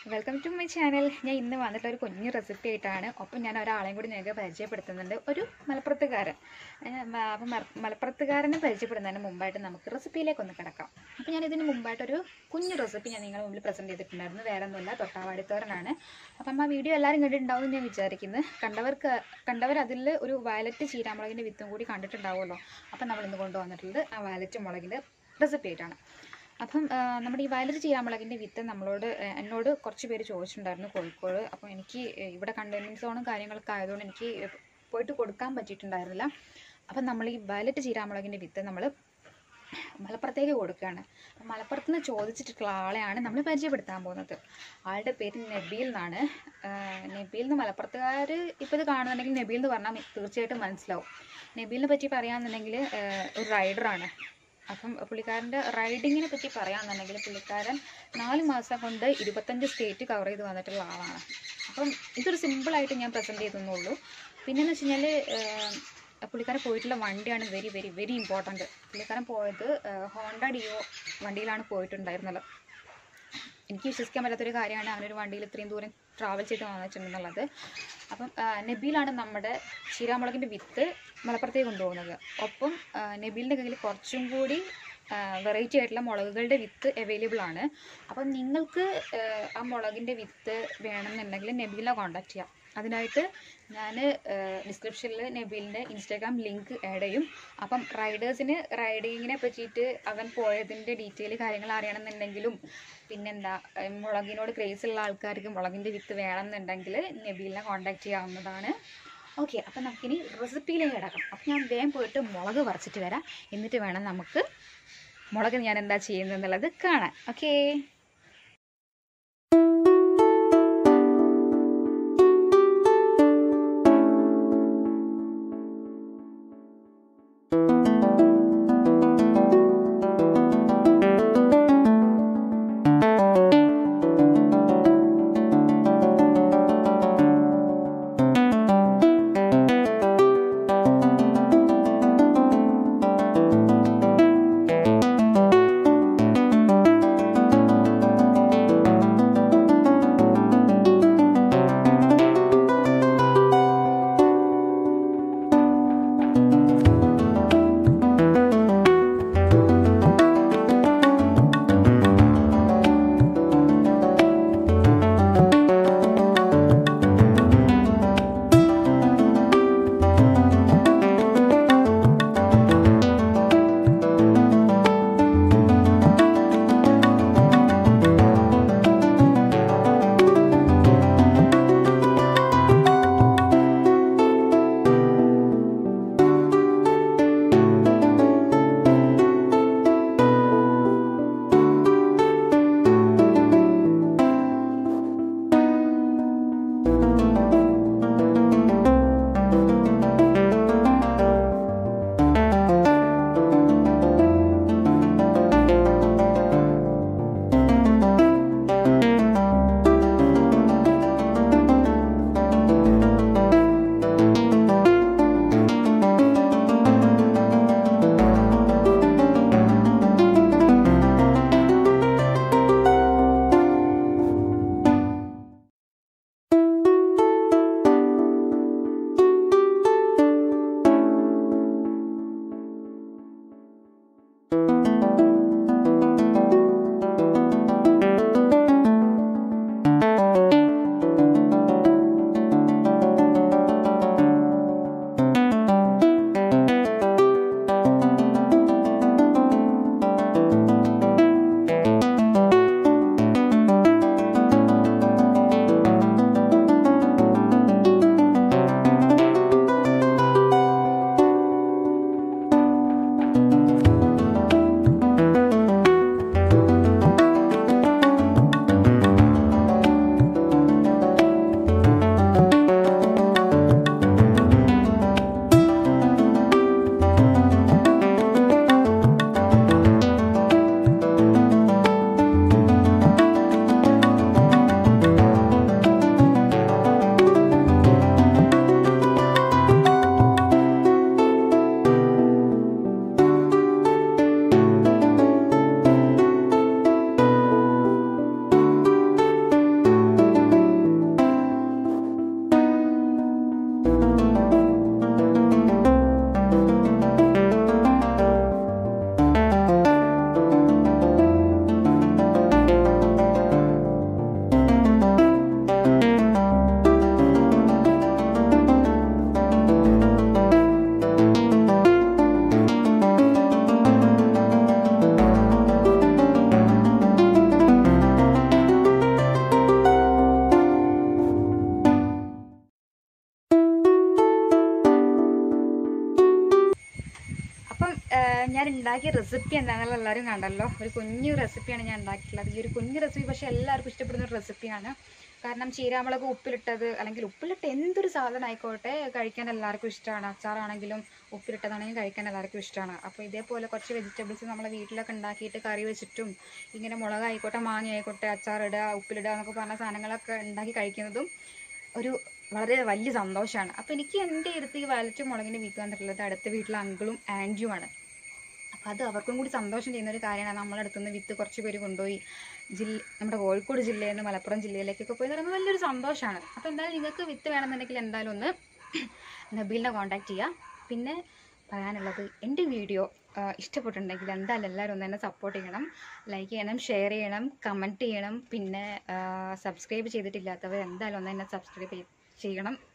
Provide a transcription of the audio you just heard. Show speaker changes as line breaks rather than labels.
welcome to my channel ഞാൻ ഇന്ന് വന്നിട്ടുള്ള ഒരു കുഞ്ഞു റെസിപ്പി ആയിട്ടാണ് ഒപ്പം ഞാൻ ഒരാളെയും കൂടി നിങ്ങൾക്ക് പരിചയപ്പെടുത്തുന്നുണ്ട് ഒരു മലപ്പുറത്തുകാരൻ ഏഹ് മ- അപ്പം മല- മലപ്പുറത്തുകാരനെ പരിചയപ്പെടുന്നതിന് മുമ്പായിട്ട് നമുക്ക് റെസിപ്പിയിലേക്ക് ഒന്ന് കിടക്കാം അപ്പോൾ ഞാൻ ഇതിന് മുമ്പായിട്ടൊരു കുഞ്ഞു റെസിപ്പി ഞാൻ നിങ്ങളുടെ മുമ്പിൽ പ്രസൻറ്റ് ചെയ്തിട്ടുണ്ടായിരുന്നു വേറെ ഒന്നുമില്ല തൊട്ടാവാടിത്തോരനാണ് അപ്പം ആ വീഡിയോ എല്ലാവരും കണ്ടിട്ടുണ്ടാവും എന്ന് ഞാൻ വിചാരിക്കുന്നു കണ്ടവർക്ക് കണ്ടവർ അതിൽ ഒരു വയലറ്റ് ചീരാമുളകിൻ്റെ വിത്തും കൂടി കണ്ടിട്ടുണ്ടാവുമല്ലോ അപ്പം നമ്മൾ ഇന്ന് കൊണ്ടുവന്നിട്ടുള്ളത് ആ വയലറ്റ് മുളകിൻ്റെ റെസിപ്പി ആയിട്ടാണ് അപ്പം ആ, നമ്മുടെ ഈ വയലറ്റ് ചീരാമുളകിൻ്റെ വിത്ത് നമ്മളോട് ഏ, എന്നോട് കുറച്ച് പേര് ചോദിച്ചിട്ടുണ്ടായിരുന്നു കോഴിക്കോട് അപ്പം എനിക്ക് ഏ, ഇവിടെ കണ്ടെയ്ൻമെൻറ്റ് സോണും കാര്യങ്ങളൊക്കെ ആയതുകൊണ്ട് എനിക്ക് പോയിട്ട് കൊടുക്കാൻ പറ്റിയിട്ടുണ്ടായിരുന്നില്ല അപ്പം നമ്മൾ ഈ വയലറ്റ് ചീരാമുളകിൻ്റെ വിത്ത് നമ്മൾ മലപ്പുറത്തേക്ക് കൊടുക്കുകയാണ് അപ്പം മലപ്പുറത്ത് നിന്ന് ചോദിച്ചിട്ടുള്ള ആളെയാണ് നമ്മൾ പരിചയപ്പെടുത്താൻ പോകുന്നത് ആളുടെ പേര് നബീൽ എന്നാണ് ആ, നബീൽ എന്ന് മലപ്പുറത്തുകാർ ഇപ്പോൾ ഇത് കാണുന്നുണ്ടെങ്കിൽ നബീൽ എന്ന് പറഞ്ഞാൽ തീർച്ചയായിട്ടും മനസ്സിലാവും നബീലിനെ പറ്റി പറയുകയാണെന്നുണ്ടെങ്കിൽ ഒരു റൈഡറാണ് അപ്പം പുള്ളിക്കാരൻ്റെ റൈഡിങ്ങിനെ പറ്റി പറയുകയാണെന്നുണ്ടെങ്കിൽ പുള്ളിക്കാരൻ നാല് മാസം കൊണ്ട് ഇരുപത്തഞ്ച് സ്റ്റേറ്റ് കവർ ചെയ്ത് വന്നിട്ടുള്ള ആളാണ് അപ്പം ഇതൊരു സിമ്പിളായിട്ട് ഞാൻ പ്രസൻറ്റ് ചെയ്തെന്നുള്ളൂ പിന്നെന്ന് വെച്ച് കഴിഞ്ഞാൽ പുള്ളിക്കാരൻ പോയിട്ടുള്ള വണ്ടിയാണ് വെരി വെരി വെരി ഇമ്പോർട്ടൻറ്റ് പുള്ളിക്കാരൻ പോയത് ഹോണ്ട ഡിയോ വണ്ടിയിലാണ് പോയിട്ടുണ്ടായിരുന്നത് എനിക്ക് വിശ്വസിക്കാൻ പറ്റാത്തൊരു കാര്യമാണ് അവനൊരു വണ്ടിയിൽ ഇത്രയും ദൂരം ട്രാവൽ ചെയ്ത് വന്നിട്ടുണ്ടെന്നുള്ളത് അപ്പം ആ, നബീലാണ് നമ്മുടെ ചീരാമുളകിൻ്റെ വിത്ത് മലപ്പുറത്തേക്ക് കൊണ്ടുപോകുന്നത് ഒപ്പം ആ, നബീലിൻ്റെ കയ്യിൽ കുറച്ചും കൂടി വെറൈറ്റി ആയിട്ടുള്ള മുളകുകളുടെ വിത്ത് അവൈലബിൾ ആണ് അപ്പം നിങ്ങൾക്ക് ആ, ആ മുളകിൻ്റെ വിത്ത് വേണമെന്നുണ്ടെങ്കിൽ നബീലിനെ കോൺടാക്ട് ചെയ്യാം അതിനായിട്ട് ഞാൻ ഡിസ്ക്രിപ്ഷനിൽ നബീലിൻ്റെ ഇൻസ്റ്റാഗ്രാം ലിങ്ക് ആഡ് ചെയ്യും അപ്പം റൈഡേഴ്സിന് റൈഡിങ്ങിനെ പറ്റിയിട്ട് അവൻ പോയതിൻ്റെ ഡീറ്റെയിൽ കാര്യങ്ങൾ അറിയണമെന്നുണ്ടെങ്കിലും പിന്നെന്താ ഏഹ് മുളകിനോട് ക്രേസ് ഉള്ള ആൾക്കാർക്ക് മുളകിൻ്റെ വിത്ത് വേണമെന്നുണ്ടെങ്കിൽ നബീലിനെ കോൺടാക്ട് ചെയ്യാവുന്നതാണ് ഓക്കെ അപ്പം നമുക്കിനി റെസിപ്പിയിലേക്ക് കിടക്കാം അപ്പം ഞാൻ വേഗം പോയിട്ട് മുളക് പറിച്ചിട്ട് വരാം എന്നിട്ട് വേണം നമുക്ക് മുളക് ഞാൻ എന്താ ചെയ്യുന്നതെന്നുള്ളത് കാണാൻ ഓക്കേ റെസിപ്പി എന്താണെന്നുള്ള എല്ലാവരും കണ്ടല്ലോ ഒരു കുഞ്ഞു റെസിപ്പിയാണ് ഞാൻ ഉണ്ടാക്കിയിട്ടുള്ളത് ഈ ഒരു കുഞ്ഞു റെസിപ്പി പക്ഷേ എല്ലാവർക്കും ഇഷ്ടപ്പെടുന്ന ഒരു റെസിപ്പിയാണ് കാരണം ചീരാമുളക് ഉപ്പിലിട്ടത് അല്ലെങ്കിൽ ഉപ്പിലിട്ട് എന്തൊരു സാധനം ആയിക്കോട്ടെ കഴിക്കാൻ എല്ലാവർക്കും ഇഷ്ടമാണ് അച്ചാറാണെങ്കിലും ഉപ്പിലിട്ടതാണെങ്കിലും കഴിക്കാൻ എല്ലാവർക്കും ഇഷ്ടമാണ് അപ്പോൾ ഇതേപോലെ കുറച്ച് വെജിറ്റബിൾസ് നമ്മളെ വീട്ടിലൊക്കെ ഉണ്ടാക്കിയിട്ട് കറി വെച്ചിട്ടും ഇങ്ങനെ മുളക് ആയിക്കോട്ടെ മാങ്ങ ആയിക്കോട്ടെ അച്ചാറിടുക ഉപ്പിലിടുക എന്നൊക്കെ പറഞ്ഞ സാധനങ്ങളൊക്കെ ഉണ്ടാക്കി കഴിക്കുന്നതും ഒരു വളരെ വലിയ സന്തോഷമാണ് അപ്പോൾ എനിക്ക് എൻ്റെ അടുത്ത് ഈ വലച്ച മുളകിൻ്റെ വിത്ത് വന്നിട്ടുള്ളത് അടുത്ത വീട്ടിലെ അങ്കിളും ആൻറ്റിയുമാണ് അപ്പോൾ അത് അവർക്കും കൂടി സന്തോഷം ചെയ്യുന്ന ഒരു കാര്യമാണ് നമ്മളെ അടുത്തുനിന്ന് വിത്ത് കുറച്ച് പേര് കൊണ്ടുപോയി ജില്ല നമ്മുടെ കോഴിക്കോട് ജില്ലയിൽ നിന്ന് മലപ്പുറം ജില്ലയിലേക്കൊക്കെ പോയി എന്ന് പറയുമ്പോൾ വലിയൊരു സന്തോഷമാണ് അപ്പോൾ എന്തായാലും നിങ്ങൾക്ക് വിത്ത് വേണമെന്നുണ്ടെങ്കിൽ എന്തായാലും ഒന്ന് നബീലിനെ കോൺടാക്ട് ചെയ്യുക പിന്നെ പറയാനുള്ളത് എൻ്റെ വീഡിയോ ഇഷ്ടപ്പെട്ടിട്ടുണ്ടെങ്കിൽ എന്തായാലും എല്ലാവരും ഒന്ന് എന്നെ സപ്പോർട്ട് ചെയ്യണം ലൈക്ക് ചെയ്യണം ഷെയർ ചെയ്യണം കമൻറ്റ് ചെയ്യണം പിന്നെ സബ്സ്ക്രൈബ് ചെയ്തിട്ടില്ലാത്തവർ എന്തായാലും ഒന്ന് എന്നെ സബ്സ്ക്രൈബ് ചെയ്യണം